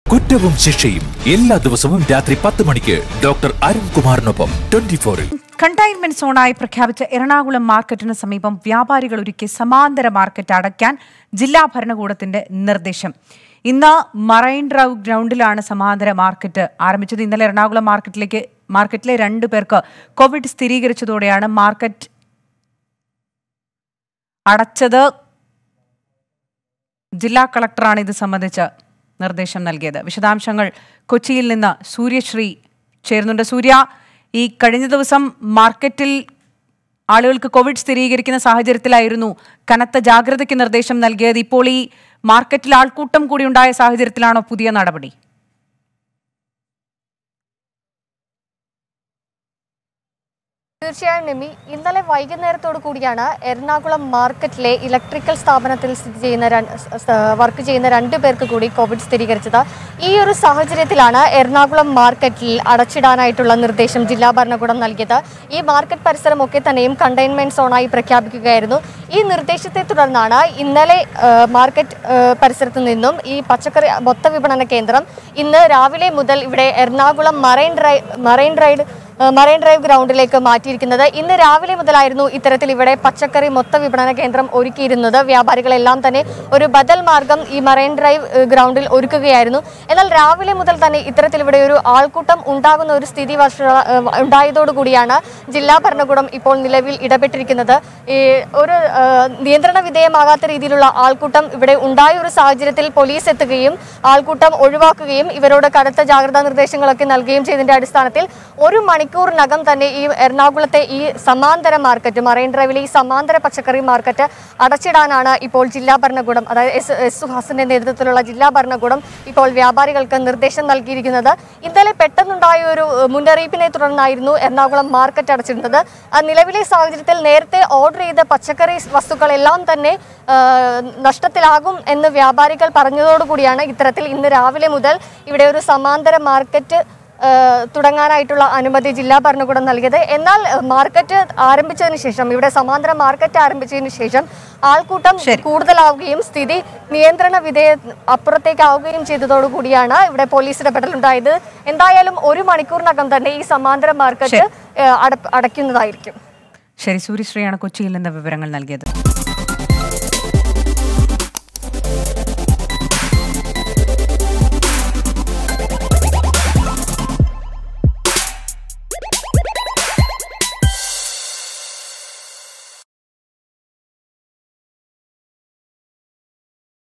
കുറ്റവും ശിക്ഷയും എല്ലാ ദിവസവും രാത്രി പത്ത് മണിക്ക് ഡോക്ടർ അരുൺകുമാറിനൊപ്പം ട്വന്റി ഫോറിൽ കണ്ടെയ്ൻമെന്റ് സോണായി പ്രഖ്യാപിച്ച എറണാകുളം മാർക്കറ്റിന് സമീപം വ്യാപാരികൾ ഒരുക്കി സമാന്തര മാർക്കറ്റ് അടയ്ക്കാൻ ജില്ലാ ഭരണകൂടത്തിന്റെ നിർദ്ദേശം ഇന്ന് മറൈൻ ഡ്രൈവ് ഗ്രൗണ്ടിലാണ് സമാന്തര മാർക്കറ്റ് ആരംഭിച്ചത് ഇന്നലെ എറണാകുളം മാർക്കറ്റിലേക്ക് മാർക്കറ്റിലെ രണ്ടു പേർക്ക് കോവിഡ് സ്ഥിരീകരിച്ചതോടെയാണ് മാർക്കറ്റ് അടച്ചത് ജില്ലാ കളക്ടറാണ് ഇത് സംബന്ധിച്ച് നിർദ്ദേശം നൽകിയത് വിശദാംശങ്ങൾ കൊച്ചിയിൽ നിന്ന് സൂര്യശ്രീ ചേരുന്നുണ്ട് സൂര്യ ഈ കഴിഞ്ഞ ദിവസം മാർക്കറ്റിൽ ആളുകൾക്ക് കോവിഡ് സ്ഥിരീകരിക്കുന്ന സാഹചര്യത്തിലായിരുന്നു കനത്ത ജാഗ്രതയ്ക്ക് നിർദ്ദേശം നൽകിയത് ഇപ്പോൾ ഈ മാർക്കറ്റിൽ ആൾക്കൂട്ടം കൂടി ഉണ്ടായ സാഹചര്യത്തിലാണോ പുതിയ നടപടി തീർച്ചയായും നിമി ഇന്നലെ വൈകുന്നേരത്തോടു കൂടിയാണ് എറണാകുളം മാർക്കറ്റിലെ ഇലക്ട്രിക്കൽ സ്ഥാപനത്തിൽ സ്ഥിതി ചെയ്യുന്ന രണ്ട് സ് സ് വർക്ക് ചെയ്യുന്ന രണ്ട് പേർക്ക് കൂടി കോവിഡ് സ്ഥിരീകരിച്ചത് ഈ ഒരു സാഹചര്യത്തിലാണ് എറണാകുളം മാർക്കറ്റിൽ അടച്ചിടാനായിട്ടുള്ള നിർദ്ദേശം ജില്ലാ ഭരണകൂടം നൽകിയത് ഈ മാർക്കറ്റ് പരിസരമൊക്കെ തന്നെയും കണ്ടെയ്ൻമെന്റ് സോണായി പ്രഖ്യാപിക്കുകയായിരുന്നു ഈ നിർദ്ദേശത്തെ തുടർന്നാണ് ഇന്നലെ ആ, മാർക്കറ്റ് ആ, പരിസരത്ത് നിന്നും ഈ പച്ചക്കറി മൊത്ത വിപണന കേന്ദ്രം ഇന്ന് രാവിലെ മുതൽ ഇവിടെ Ernakulam marine drive marine ride ഏഹ് മറൈൻ ഡ്രൈവ് ഗ്രൗണ്ടിലേക്ക് മാറ്റിയിരിക്കുന്നത് ഇന്ന് രാവിലെ മുതലായിരുന്നു ഇത്തരത്തിൽ ഇവിടെ പച്ചക്കറി മൊത്ത വിപണന കേന്ദ്രം ഒരുക്കിയിരുന്നത് വ്യാപാരികളെല്ലാം തന്നെ ഒരു ബദൽ മാർഗം ഈ മറൈൻ ഡ്രൈവ് ഏഹ് ഗ്രൗണ്ടിൽ ഒരുക്കുകയായിരുന്നു എന്നാൽ രാവിലെ മുതൽ തന്നെ ഇത്തരത്തിൽ ഇവിടെ ഒരു ആൾക്കൂട്ടം ഉണ്ടാകുന്ന ഒരു സ്ഥിതി വഷ ഏഹ് ഉണ്ടായതോടുകൂടിയാണ് ജില്ലാ ഭരണകൂടം ഇപ്പോൾ നിലവിൽ ഇടപെട്ടിരിക്കുന്നത് ഈ ഒരു ഏഹ് നിയന്ത്രണ വിധേയമാകാത്ത രീതിയിലുള്ള ആൾക്കൂട്ടം ഇവിടെ ഉണ്ടായ ഒരു സാഹചര്യത്തിൽ പോലീസ് എത്തുകയും ആൾക്കൂട്ടം ഒഴിവാക്കുകയും ഇവരോട് കടുത്ത ജാഗ്രതാ നിർദ്ദേശങ്ങളൊക്കെ നൽകുകയും ചെയ്തതിന്റെ അടിസ്ഥാനത്തിൽ ഒരു മണിക്കൂറിനകം തന്നെ ഈ എറണാകുളത്തെ ഈ സമാന്തര മാർക്കറ്റ് മറൈൻ ഡ്രൈവിലെ ഈ സമാന്തര പച്ചക്കറി മാർക്കറ്റ് അടച്ചിടാനാണ് ഇപ്പോൾ ജില്ലാ ഭരണകൂടം അതായത് എസ് എസ് സുഹാസിന്റെ നേതൃത്വത്തിലുള്ള ജില്ലാ ഭരണകൂടം ഇപ്പോൾ വ്യാപാരികൾക്ക് നിർദ്ദേശം നൽകിയിരിക്കുന്നത് ഇന്നലെ പെട്ടെന്നുണ്ടായ ഒരു ഏഹ്, മുന്നറിയിപ്പിനെ തുടർന്നായിരുന്നു എറണാകുളം മാർക്കറ്റ് അടച്ചിരുന്നത് ആ നിലവിലെ സാഹചര്യത്തിൽ നേരത്തെ ഓർഡർ ചെയ്ത പച്ചക്കറി വസ്തുക്കളെല്ലാം തന്നെ ഏഹ്, നഷ്ടത്തിലാകും എന്ന് വ്യാപാരികൾ പറഞ്ഞതോടുകൂടിയാണ് ഇത്തരത്തിൽ ഇന്ന് രാവിലെ മുതൽ ഇവിടെ ഒരു സമാന്തര മാർക്കറ്റ് ഏഹ് തുടങ്ങാനായിട്ടുള്ള അനുമതി ജില്ലാ ഭരണകൂടം നൽകിയത് എന്നാൽ ഏഹ് മാർക്കറ്റ് ആരംഭിച്ചതിന് ശേഷം ഇവിടെ സമാന്തര മാർക്കറ്റ് ആരംഭിച്ചതിന് ശേഷം ആൾക്കൂട്ടം കൂടുതലാവുകയും സ്ഥിതി നിയന്ത്രണ വിധേയ അപ്പുറത്തേക്കാവുകയും ചെയ്തതോടുകൂടിയാണ് ഇവിടെ പോലീസ് ഇടപെടലുണ്ടായത് എന്തായാലും ഒരു മണിക്കൂറിനകം തന്നെ ഈ സമാന്തര മാർക്കറ്റ് ഏഹ് അട- അടയ്ക്കുന്നതായിരിക്കും ശരി സൂര്യശ്രീയാണ് കൊച്ചിയിൽ നിന്ന് വിവരങ്ങൾ നൽകിയത്